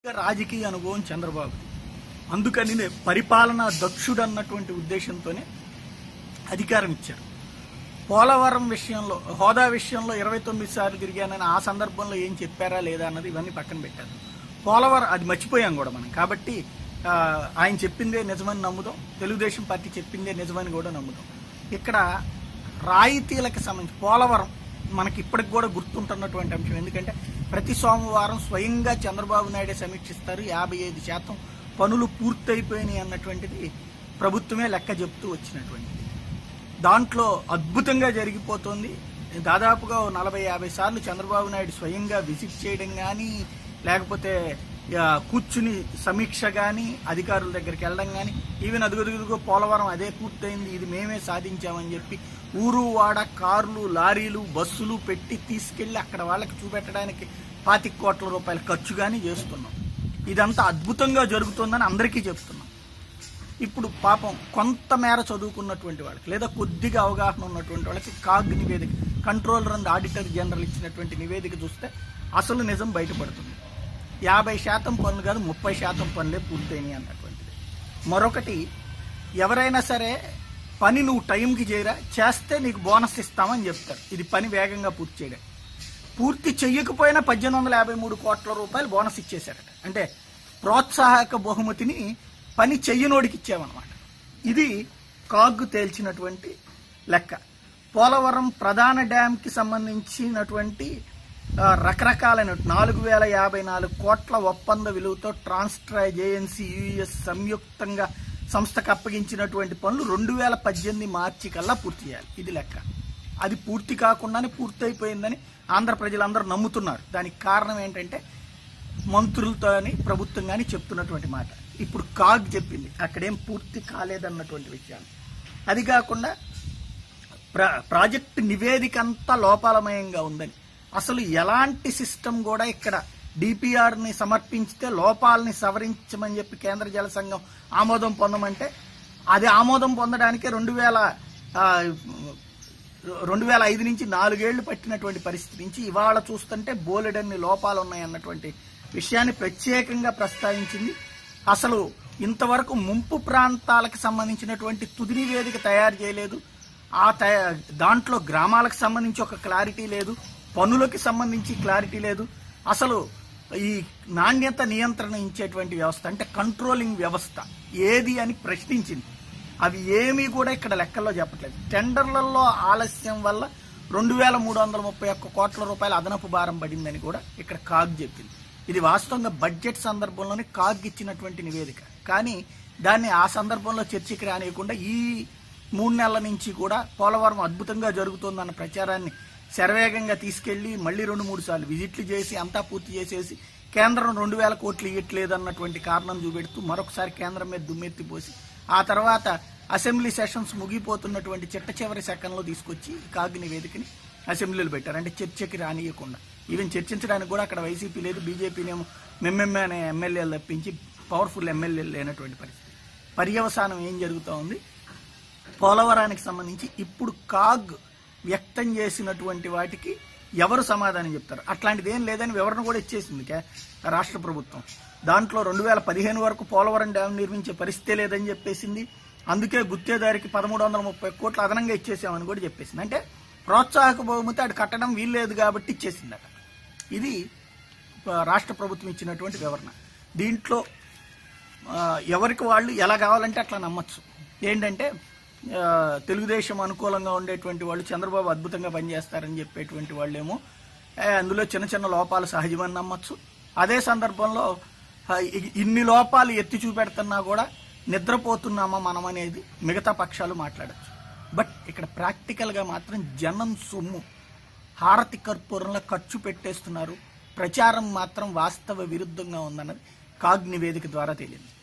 రాజకీయ అనుభవం చంద్రబాబు అందుకని పరిపాలనా దక్షుడు అన్నటువంటి ఉద్దేశంతోనే అధికారం ఇచ్చారు పోలవరం విషయంలో హోదా విషయంలో ఇరవై తొమ్మిది సార్లు తిరిగానని ఆ సందర్భంలో ఏం చెప్పారా లేదా అన్నది ఇవన్నీ పక్కన పెట్టారు పోలవరం అది మర్చిపోయాం కూడా మనం కాబట్టి ఆ, ఆయన చెప్పిందే నిజమని నమ్ముదాం తెలుగుదేశం పార్టీ చెప్పిందే నిజమని కూడా నమ్ముదాం ఇక్కడ రాయితీలకు సంబంధించి పోలవరం మనకి ఇప్పటికి కూడా గుర్తుంటున్నటువంటి అంశం ఎందుకంటే ప్రతి సోమవారం స్వయంగా చంద్రబాబు నాయుడే సమీక్షిస్తారు యాభై ఐదు శాతం పనులు పూర్తయిపోయినాయి అన్నటువంటిది ప్రభుత్వమే లెక్క చెప్తూ వచ్చినటువంటిది దాంట్లో అద్భుతంగా జరిగిపోతుంది దాదాపుగా ఓ నలభై యాభై సార్లు చంద్రబాబు నాయుడు స్వయంగా విజిట్ చేయడం కానీ లేకపోతే ఆ, కూర్చుని సమీక్ష కానీ అధికారుల దగ్గరికి వెళ్ళడం కానీ ఈవెన్ అదుగుదుగుదుగో పోలవరం అదే పూర్తయింది ఇది మేమే సాధించామని చెప్పి ఊరు వాడ కార్లు లారీలు బస్సులు పెట్టి తీసుకెళ్లి అక్కడ వాళ్ళకి చూపెట్టడానికి పాతిక కోట్ల రూపాయల ఖర్చు కానీ చేస్తున్నాం ఇదంతా అద్భుతంగా జరుగుతుందని అందరికీ చెప్తున్నాం ఇప్పుడు పాపం కొంతమేర చదువుకున్నటువంటి వాళ్ళకి లేదా కొద్దిగా అవగాహన ఉన్నటువంటి వాళ్ళకి కాగ్ నివేదిక కంట్రోలర్ అండ్ ఆడిటర్ జనరల్ ఇచ్చినటువంటి నివేదిక చూస్తే అసలు నిజం బయటపడుతుంది యాభై శాతం పనులు కాదు ముప్పై శాతం పనులే పూర్తయినాయి అన్నటువంటిది మరొకటి ఎవరైనా సరే పని నువ్వు టైంకి చేయరా చేస్తే నీకు బోనస్ ఇస్తామని చెప్తారు ఇది పని వేగంగా పూర్తి చేయడం పూర్తి చెయ్యకపోయినా పద్దెనిమిది వందల యాభై మూడు కోట్ల రూపాయలు బోనస్ ఇచ్చేశారట అంటే ప్రోత్సాహక బహుమతిని పని చెయ్యనోడికి ఇచ్చామన్నమాట ఇది కాగ్ తేల్చినటువంటి లెక్క పోలవరం ప్రధాన డ్యాంకి సంబంధించినటువంటి ఆ, రకరకాలైన నాలుగు వేల యాభై నాలుగు కోట్ల ఒప్పంద విలువతో ట్రాన్స్ట్రా జేఎన్సీ యుఎస్ సంయుక్తంగా సంస్థకు అప్పగించినటువంటి పనులు రెండు వేల పద్దెనిమిది మార్చి కల్లా పూర్తి చేయాలి ఇది లెక్క అది పూర్తి కాకుండానే పూర్తయిపోయిందని ఆంధ్ర ప్రజలందరూ నమ్ముతున్నారు దానికి కారణం ఏంటంటే మంత్రులతో అని ప్రభుత్వం కానీ చెప్తున్నటువంటి మాట ఇప్పుడు కాగ్ చెప్పింది అక్కడేం పూర్తి కాలేదన్నటువంటి విషయాన్ని అది కాకుండా ప్రా ప్రాజెక్ట్ నివేదిక అంతా లోపాలమయంగా ఉందని అసలు ఎలాంటి సిస్టమ్ కూడా ఇక్కడ డిపిఆర్ ని సమర్పించితే లోపాలని సవరించమని చెప్పి కేంద్ర జల సంఘం ఆమోదం పొందమంటే అది ఆమోదం పొందడానికే రెండు వేల ఆ, రెండు వేల ఐదు నుంచి నాలుగేళ్లు పట్టినటువంటి పరిస్థితి నుంచి ఇవాళ చూస్తుంటే బోలెడన్ని లోపాలు ఉన్నాయన్నటువంటి విషయాన్ని ప్రత్యేకంగా ప్రస్తావించింది అసలు ఇంతవరకు ముంపు ప్రాంతాలకు సంబంధించినటువంటి తుది నివేదిక తయారు చేయలేదు ఆ తయా- దాంట్లో గ్రామాలకు సంబంధించి ఒక క్లారిటీ లేదు పనులకి సంబంధించి క్లారిటీ లేదు అసలు ఈ నాణ్యత నియంత్రణ ఇచ్చేటువంటి వ్యవస్థ అంటే కంట్రోలింగ్ వ్యవస్థ ఏది అని ప్రశ్నించింది అవి ఏమీ కూడా ఇక్కడ లెక్కల్లో చెప్పట్లేదు టెండర్లలో ఆలస్యం వల్ల రెండు వేల మూడు వందల ముప్పై ఒక్క కోట్ల రూపాయల అదనపు భారం పడిందని కూడా ఇక్కడ కాగ్ చెప్పింది ఇది వాస్తవంగా బడ్జెట్ సందర్భంలోనే కాగ్ ఇచ్చినటువంటి నివేదిక కానీ దాన్ని ఆ సందర్భంలో చర్చకి రానియకుండా ఈ మూడు నెలల నుంచి కూడా పోలవరం అద్భుతంగా జరుగుతోందన్న ప్రచారాన్ని శరవేగంగా తీసుకెళ్లి మళ్ళీ రెండు మూడు సార్లు విజిట్లు చేసి అంతా పూర్తి చేసేసి కేంద్రం రెండు వేల కోట్లు ఇవ్వట్లేదు అన్నటువంటి కారణం చూపెడుతూ మరొకసారి కేంద్రం మీద దుమ్మెత్తిపోసి ఆ తర్వాత అసెంబ్లీ సెషన్స్ ముగిపోతున్నటువంటి చిట్ట చివరి సెకండ్లో తీసుకొచ్చి కాగ్ నివేదికని అసెంబ్లీలో పెట్టారు అంటే చర్చకి రానియకుండా ఈవెన్ చర్చించడానికి కూడా అక్కడ వైసీపీ లేదు బీజేపీనేమో మెమ్మెమ్మే అనే ఎమ్మెల్యేలు తప్పించి పవర్ఫుల్ ఎమ్మెల్యేలు లేనటువంటి పరిస్థితి పర్యవసానం ఏం జరుగుతూ ఉంది పోలవరానికి సంబంధించి ఇప్పుడు కాగ్ వ్యక్తం చేసినటువంటి వాటికి ఎవరు సమాధానం చెప్తారు అట్లాంటిది ఏం లేదని వివరణ కూడా ఇచ్చేసింది కే- రాష్ట్ర ప్రభుత్వం దాంట్లో రెండు వేల పదిహేను వరకు పోలవరం డ్యాం నిర్మించే పరిస్థితే లేదని చెప్పేసింది అందుకే గుత్తేదారికి పదమూడు వందల ముప్పై కోట్లు అదనంగా ఇచ్చేసామని కూడా చెప్పేసింది అంటే ప్రోత్సాహక బహుమతి అటు కట్టడం వీల్లేదు కాబట్టి ఇచ్చేసిందట ఇది ఆ, రాష్ట్ర ప్రభుత్వం ఇచ్చినటువంటి వివరణ దీంట్లో ఆ, ఎవరికి వాళ్ళు ఎలా కావాలంటే అట్లా నమ్మచ్చు ఏంటంటే ఆ, తెలుగుదేశం అనుకూలంగా ఉండేటువంటి వాళ్ళు చంద్రబాబు అద్భుతంగా పనిచేస్తారని చెప్పేటువంటి వాళ్ళేమో ఏ, అందులో చిన్న చిన్న లోపాలు సహజమని నమ్మచ్చు అదే సందర్భంలో ఆ, ఇ- ఇన్ని లోపాలు ఎత్తి చూపెడుతున్నా కూడా నిద్రపోతున్నామా మనం అనేది మిగతా పక్షాలు మాట్లాడచ్చు బట్ ఇక్కడ ప్రాక్టికల్గా మాత్రం జనం సొమ్ము హారతి కర్పూరంలో ఖర్చు పెట్టేస్తున్నారు ప్రచారం మాత్రం వాస్తవ విరుద్ధంగా ఉందన్నది కాగ్ నివేదిక ద్వారా తేలింది